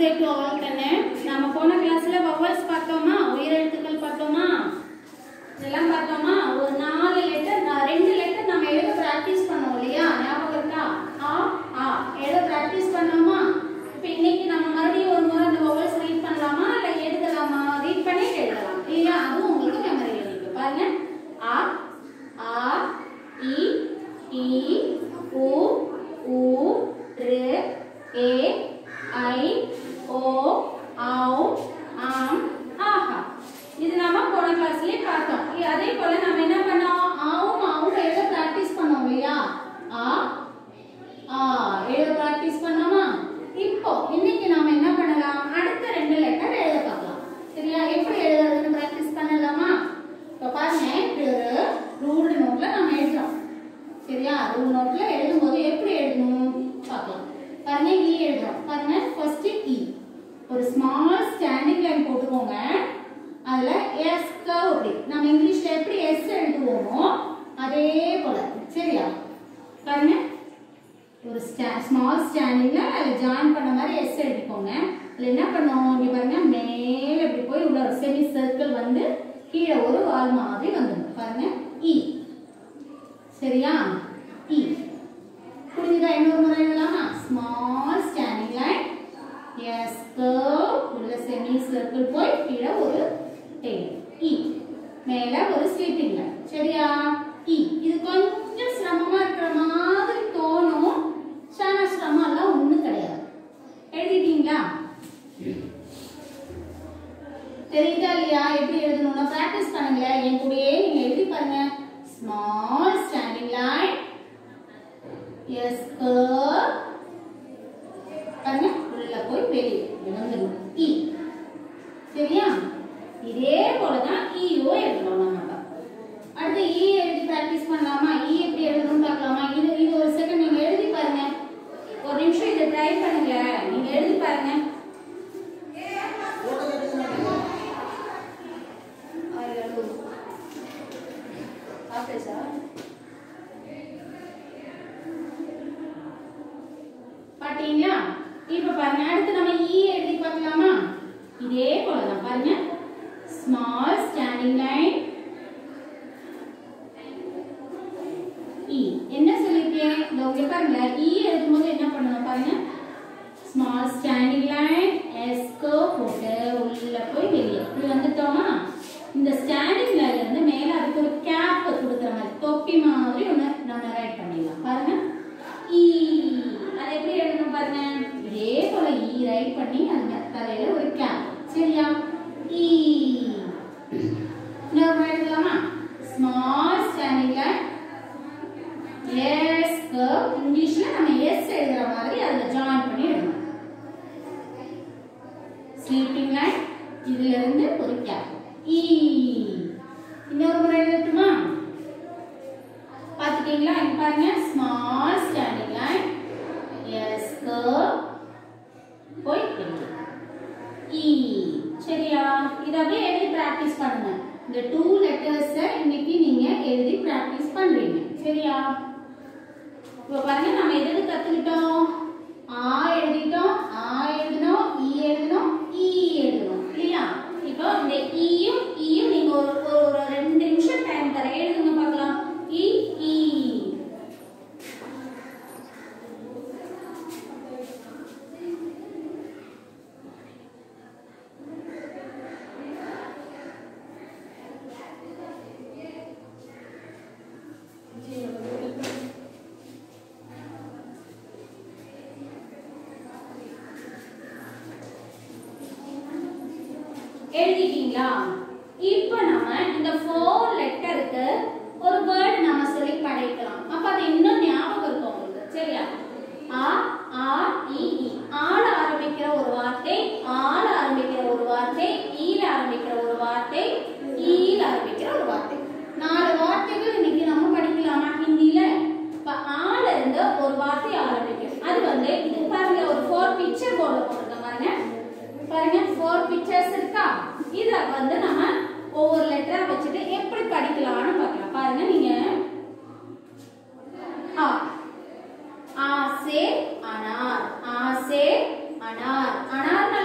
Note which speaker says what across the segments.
Speaker 1: Day to all கண்ணு நம்ம போன கிளாஸ்ல வவல்ஸ் பார்த்தோமா உயிரெழுத்துக்கள் பார்த்தோமா இதெல்லாம் பார்த்தோமா ஒரு நாலு லெட்டர் ரெண்டு லெட்டர் நம்ம எழுத பிராக்டிஸ் பண்ணோம் இல்லையா ஞாபகம் இருக்கா ஆ ஆ எழுத பிராக்டிஸ் பண்ணோமா இப்போ இன்னைக்கு நம்ம மறுபடியும் ஒரு முறை அந்த வவல்ஸ் ரீட் பண்ணலாமா இல்லை எழுதலாமா ரீட் பண்ணிட்டு எழுதலாம் இல்லையா அதுவும் உங்களுக்கு மெமரியில் இருக்கு பாருங்க ஆ ஆ இ ஈ உ ஊ ரு ஏ ஐ ஓ ஔ ஆம் ஆஹா இது நாம போன கிளாஸ்லயே பார்த்தோம் இ- அதே போல நம்ம என்ன பண்ணோம் ஆவும் ஆவும் எழுத பிராக்டிஸ் பண்ணோம் இல்லையா ஆ ஆ எழுத பிராக்டிஸ் பண்ணோமா இப்போ இன்னைக்கு நாம என்ன பண்ணலாம் அடுத்த ரெண்டு லெட்டர் எழுத பார்க்கலாம் சரியா எப்படி எழுதுறதுன்னு பிராக்டிஸ் பண்ணலாமா இப்போ பாருங்க இப்படி ஒரு ரூல்டு நோட்ல நம்ம எழுதுறோம் சரியா ரூல் நோட்ல எழுதும்போது எப்படி எழுதணும் பார்க்கலாம் பாருங்க இ எழுதுறோம் பாருங்க ஃபர்ஸ்ட் இ ஒரு ஸ்மால் ஸ்டாண்டிங் லைன் போட்டுக்கோங்க அதுல எஸ் கர்வ் அப்படி நம்ம இங்கிலீஷ்ல எப்படி எஸ் எழுதுவோமோ அதே போல சரியா பாருங்க ஒரு ஸ்மால் ஸ்டாண்டிங்ல அதில் ஜாயின் பண்ண மாதிரி எஸ் எழுதிக்கோங்க அதில் என்ன பண்ணோம் இங்க பாருங்க மேலே இப்படி போய் உள்ள ஒரு செமி சர்க்கிள் வந்து கீழே ஒரு வால் மாதிரி வந்துடும் பாருங்க இ சரியா இ புரியுதா இன்னொரு முறை எழுதலாமா small standing line S curve உள்ள செமி சர்க்கிள் போய் கீழே ஒரு டெயில் இ மேல ஒரு ஸ்லீப்பிங் லைன் சரியா இ இது கொஞ்சம் சிரமமா இருக்கிற மாதிரி தோணும் ஆனா சிரமம் எல்லாம் ஒண்ணும் கிடையாது எழுதிட்டீங்களா தெரியுதா இல்லையா எப்படி எழுதணும்னா பிராக்டிஸ் பண்ணுங்களேன் என் கூடயே நீங்க எழுதி பாருங்க small standing line S curve பாருங்க உள்ள போய் வெளியே விழுந்துடும் இ சரியா இதே போலதான் ஈயோ எழுதணும் நம்ம அடுத்து ஈ எழுதி பிராக்டிஸ் பண்ணலாமா ஈ எப்படி எழுதணும்னு பார்க்கலாமா இது இது ஒரு செகண்ட் நீங்க எழுதி பாருங்க ஒரு நிமிஷம் இதை ட்ரை பண்ணுங்க நீங்க எழுதி பாருங்க பாத்தீங்களா இப்ப பாருங்க அடுத்து நம்ம ஈ எழுதி பார்க்கலாமா இதே போலதான் பாருங்க ஸ்மால் ஸ்டாண்டிங் லைன் இ என்ன சொல்லிருக்கேன் இந்த இங்க பாருங்க இ எழுதும்போது என்ன பண்ணணும் பாருங்க ஸ்மால் ஸ்டாண்டிங் லைன் எஸ்கோ போட்டு உள்ள போய் வெளியே இப்படி வந்துட்டோமா இந்த ஸ்டாண்டிங் லைன்ல இருந்து மேல அதுக்கு ஒரு கேப் கொடுக்குற மாதிரி தொப்பி மாதிரி ஒன்று நம்ம ரைட் பண்ணிடலாம் பாருங்க ஈ அது எப்படி எழுதணும் பாருங்க இதே போல ஈ ரைட் பண்ணி அது மே- தலையில ஒரு கேப் சரியா ஈ இன்னொரு எழுதலாமா small standing line S curve இங்கிலீஷ்ல நம்ம எஸ் எழுதுற மாதிரி அதுல ஜாயின் பண்ணி எழுதணும் ஸ்லீப்பிங் லைன் இதுல இருந்து ஒரு கேப் ஈ இன்னொரு முறை எழுதட்டுமா பாத்துட்டீங்களா இங்க பாருங்க small standing line S curve போய் வெளியே. ஈ சரியா இத அப்படியே எழுதி பிராக்டிஸ் பண்ணுங்க இந்த டூ லெட்டர்ஸ் இன்னைக்கு நீங்க எழுதி பிராக்டிஸ் பண்றீங்க சரியா இப்போ பாருங்க நம்ம எது எது கத்துக்கிட்டோம் ஆ எழுதிட்டோம் ஆ எழுதணும் ஈ எழுதணும் ஈ எழுதணும் இல்லையா இப்போ இந்த ஈயும் ஈயும் நீங்க ஒரு ஒரு ஒரு ரெண்டு நிமிஷம் டைம் தர எழுதுங்க பார்க்கலாம் இ ஈ எழுதிட்டீங்களா இப்போ நம்ம இந்த ஃபோர் லெட்டருக்கு ஒரு வேர்ட் நம்ம சொல்லி படைக்கலாம் அப்ப அது இன்னும் ஞாபகம் இருக்கும் உங்களுக்கு சரியா ஆ ஆ இ இ ஆல ஆரம்பிக்கிற ஒரு வார்த்தை ஆல ஆரம்பிக்கிற ஒரு வார்த்தை ஈல ஆரம்பிக்கிற ஒரு வார்த்தை ஈல ஆரம்பிக்கிற ஒரு வார்த்தை நாலு வார்த்தைகள் இன்னைக்கு நம்ம படிக்கலாமா ஹிந்தியில இப்ப ஆல இருந்து ஒரு வார்த்தை ஆரம்பிக்கும் அது வந்து இது பாருங்க ஒரு ஃபோர் பிக்சர் போர்டு போட்டிருக்கேன் பாருங்க பாருங்க ஃபோர் பிக்சர்ஸ் இருக்கா இத வந்து நம்ம ஒவ்வொரு லெட்டரா வச்சுட்டு எப்படி படிக்கலாம்னு பார்க்கலாம் பாருங்க நீங்க ஆ ஆசே அனார் ஆசே அனார் அனார்னா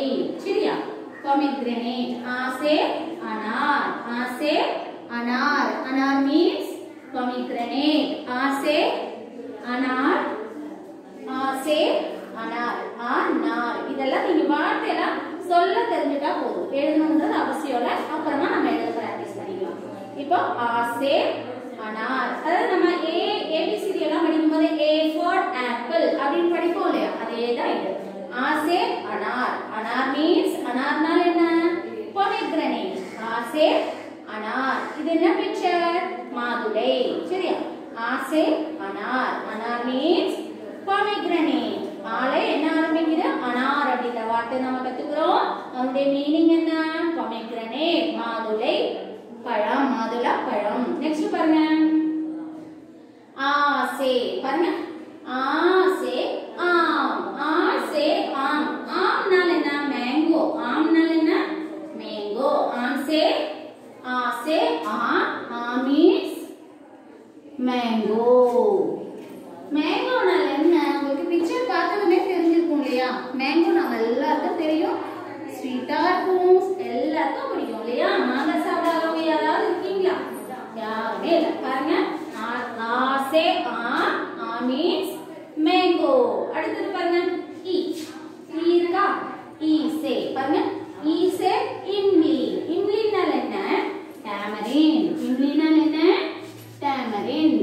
Speaker 1: சரியா pomegranate ஆசே அனார் ஆசே அனார் அனார் மீன்ஸ் pomegranate ஆசே அனார் ஆசே அனார் அனார் இதெல்லாம் நீங்க வார்த்தையெல்லாம் சொல்ல தெரிஞ்சுட்டா போதும் எழுதணுன்றது அவசியம் இல்லை அப்புறமா நம்ம எழுத பிராக்டிஸ் பண்ணிக்கலாம் இப்போ ஆசே அனார் அதாவது நம்ம ஏ ஏபிசிடி எல்லாம் படிக்கும் போது ஏ ஃபார் ஆப்பிள் அப்படின்னு படிப்போம் இல்லையா அதே தான் இது ஆசே அனார் அனார் மீன்ஸ் அனார்னால் என்ன பொமிக்ரனேட் ஆசே அனார் இது என்ன பிக்சர் மாதுளை சரியா ஆசே அனார் அனார் மீன்ஸ் பொமிக்ரனேட் ஆளே என்ன ஆரம்பிக்குது அனார் அப்படின்ற வார்த்தை நம்ம கத்துக்கிறோம் அதனுடைய மீனிங் என்ன பொமிக்ரனேட் மாதுளை பழம் மாதுளா பழம் நெக்ஸ்ட் பாருங்க ஆசே பாருங்க ஆசே ஆம் ஆசே ஆம் ஆம்னால என்ன மேங்கோ ஆம்னால என்ன மேங்கோ ஆம்சே ஆசே ஆம் ஆம் மீன்ஸ் மேங்கோ மேங்கோனால என்ன உங்களுக்கு பிக்சர் பார்த்ததுமே தெரிஞ்சிருக்கும் இல்லையா மேங்கோ நம்ம எல்லாருக்கும் தெரியும் ஸ்வீட்டா இருக்கும் எல்லாருக்கும் பிடிக்கும் இல்லையா மாங்காய் சாப்பிடாதவங்க யாராவது இருக்கீங்களா யாருமே இல்லை பாருங்க ஆ- ஆசே ஆ ஆ மீன்ஸ் மேங்கோ அடுத்தது பாருங்க ஈ ஈ இருக்கா ஈசே பாருங்க ஈசே இம்லி இம்லினால் என்ன டேமரின் இம்லினால் என்ன டேமரின்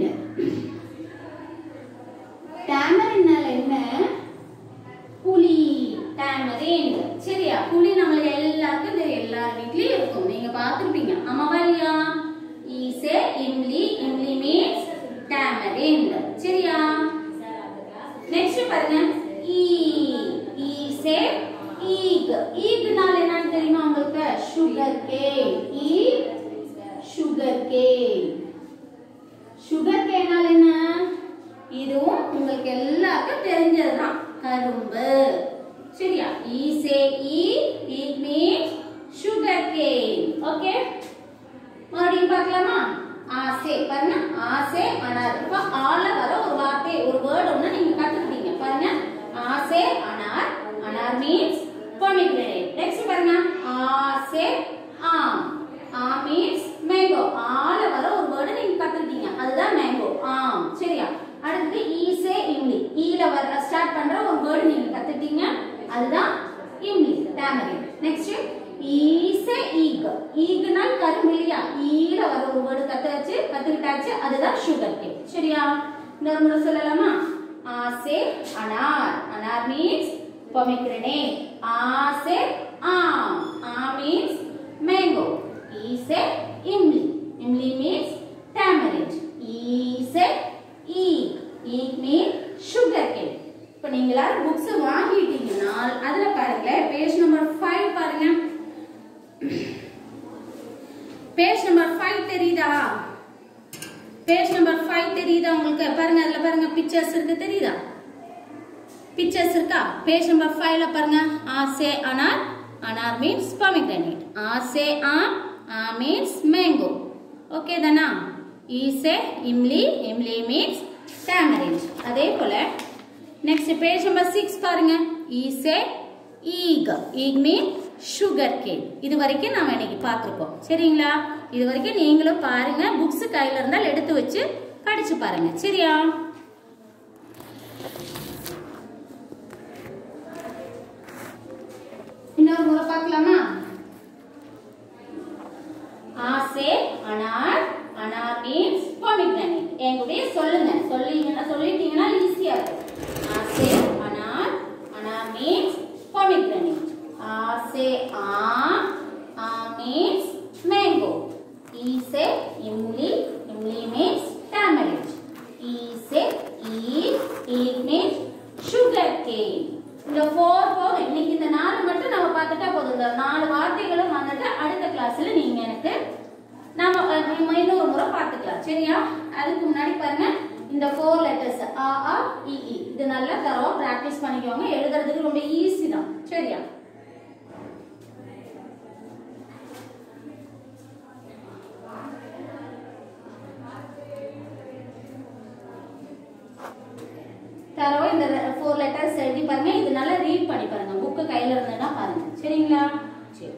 Speaker 1: டேமரினால் என்ன புளி டேமரின் சரியா புளி நம்மளுக்கு எல்லாருக்கும் தெரியும் எல்லார் வீட்லயும் இருக்கும் நீங்க பார்த்திருப்பீங்க ஆமாவா இல்லையா ஈசே இம்லி இம்லி மீன்ஸ் டேமரின் சரியா நெக்ஸ்ட் பாருங்க ஈ ஈசே ஈக் ஈக்னால என்னன்னு தெரியுமா உங்களுக்கு சுகர் கேன் ஈ சுகர் கேன் சுகர் கேனால் என்ன இதுவும் உங்களுக்கு எல்லாருக்கும் தெரிஞ்சதுதான் கரும்பு சரியா ஈசே ஈ it means sugar cane okay மறுபடியும் பார்க்கலாமா ஆசை பாருங்க ஆசை அனார் இப்போ ஆல வர ஒரு வார்த்தை ஒரு வேர்ட் ஒன்று நீங்க கத்துக்கிட்டீங்க பாருங்க ஆசை அனார் அனார் மீன்ஸ் pomegranate நெக்ஸ்ட் பாருங்க ஆசை ஆம் ஆ மீன்ஸ் மேங்கோ ஆல வர ஒரு வேர்டு நீங்க கத்துக்கிட்டீங்க அதுதான் மேங்கோ ஆம் சரியா அடுத்து ஈசே இம்லி ஈல வர ஸ்டார்ட் பண்ற ஒரு வேர்டு நீங்க கத்துக்கிட்டீங்க அதுதான் இம்லி டேமரின் நெக்ஸ்ட் ஈசே ஈக் ஈக்னால் கரும்பு இல்லையா ஈல வர ஒரு வேர்டு கத்தாச்சு கத்துக்கிட்டாச்சு அதுதான் சுகர் கேன் சரியா இன்னொரு முறை சொல்லலாமா ஆசே அனார் அனார் மீன்ஸ் pomegranate ஆசே ஆம் ஆ மீன்ஸ் மேங்கோ ஈசே இம்லி இம்லி மீன்ஸ் tamarind ஈசே ஈக் ஈக் மீன் சுகர் கேன் இப்போ நீங்க எல்லாரும் புக்ஸ் வாங்கிட்டீங்கன்னா அதுல பாருங்களேன் பேஜ் நம்பர் ஃபைவ் பாருங்க பேஜ் நம்பர் ஃபைவ் தெரியுதா பேஜ் நம்பர் ஃபைவ் தெரியுதா உங்களுக்கு பாருங்க அதுல பாருங்க பிக்சர்ஸ் இருக்கு தெரியுதா பிக்சர்ஸ் இருக்கா பேஜ் நம்பர் ஃபைவ்ல பாருங்க ஆசே அனார் அனார் மீன்ஸ் pomegranate ஆசே ஆம் ஆ மீன்ஸ் மேங்கோ ஓகே தானா ஈசே இம்லி இம்லி மீன்ஸ் tamarind அதே போல நெக்ஸ்ட் பேஜ் நம்பர் சிக்ஸ் பாருங்க ஈசே ஈக் ஈக் மீன் சுகர் கேன் இது வரைக்கும் நாம இன்னைக்கு பார்த்துருக்கோம் சரிங்களா இது வரைக்கும் நீங்களும் பாருங்க புக்ஸ் கையில இருந்தால் எடுத்து வச்சு படிச்சு பாருங்க சரியா இன்னொரு முறை பார்க்கலாமா ஆசே அனார் அனார் மீன்ஸ் pomegranate என்கூடயே சொல்லுங்க சொல்லீங்கன்னா சொல்லிட்டீங்கன்னா ஈஸியா இருக்கும் ஆசே அனார் அனார் மீன்ஸ் pomegranate ஆசே ஆம் ஆ மீன்ஸ் மேங்கோ ஈசே இம்லி இம்லி மீன்ஸ் tamarind ஈசே ஈக் ஈக் மீன்ஸ் சுகர் கேன் இந்த ஃபோர் போதும் இன்னைக்கு இந்த நாலு மட்டும் நம்ம பார்த்துட்டா போதும் இந்த நாலு வார்த்தைகளும் வந்துட்டு அடுத்த கிளாஸ்ல நீங்க எனக்கு நாம அஹ், நம்ம இன்னொரு முறை பார்த்துக்கலாம் சரியா அதுக்கு முன்னாடி பாருங்க இந்த ஃபோர் லெட்டர்ஸ் ஆ ஆ இ இ இது நல்லா தரவா பிராக்டிஸ் பண்ணிக்கோங்க எழுதுறதுக்கு ரொம்ப ஈஸி தான் சரியா தரவா இந்த ஃபோர் லெட்டர்ஸ் லெட்டர்ஸ் எழுதி பாருங்க இது நல்லா ரீட் பண்ணி பாருங்க புக்கு கையில இருந்ததுன்னா பாருங்க சரிங்களா சரி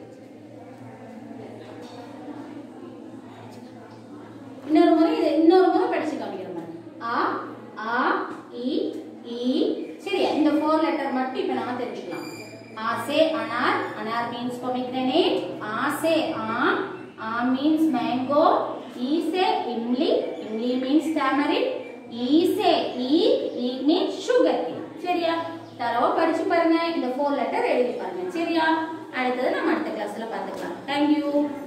Speaker 1: இன்னொரு முறை இது இன்னொரு முறை படிச்சு காமிக்கிற மாதிரி ஆ ஆ இ ஈ சரியா இந்த ஃபோர் லெட்டர் மட்டும் இப்போ நாம தெரிஞ்சுக்கலாம் ஆசே அனார் அனார் மீன்ஸ் பொமிக்ரனேட் ஆசே ஆம் ஆம் மீன்ஸ் மேங்கோ ஈசே இம்லி இம்லி மீன்ஸ் டேமரின் ஈசே ஈ ஈ மீன்ஸ் சுகர் கேன் சரியா தரவா படிச்சு பாருங்க இந்த ஃபோர் லெட்டர் எழுதி பாருங்க சரியா அடுத்தது நம்ம அடுத்த கிளாஸ்ல பார்த்துக்கலாம் தேங்க்யூ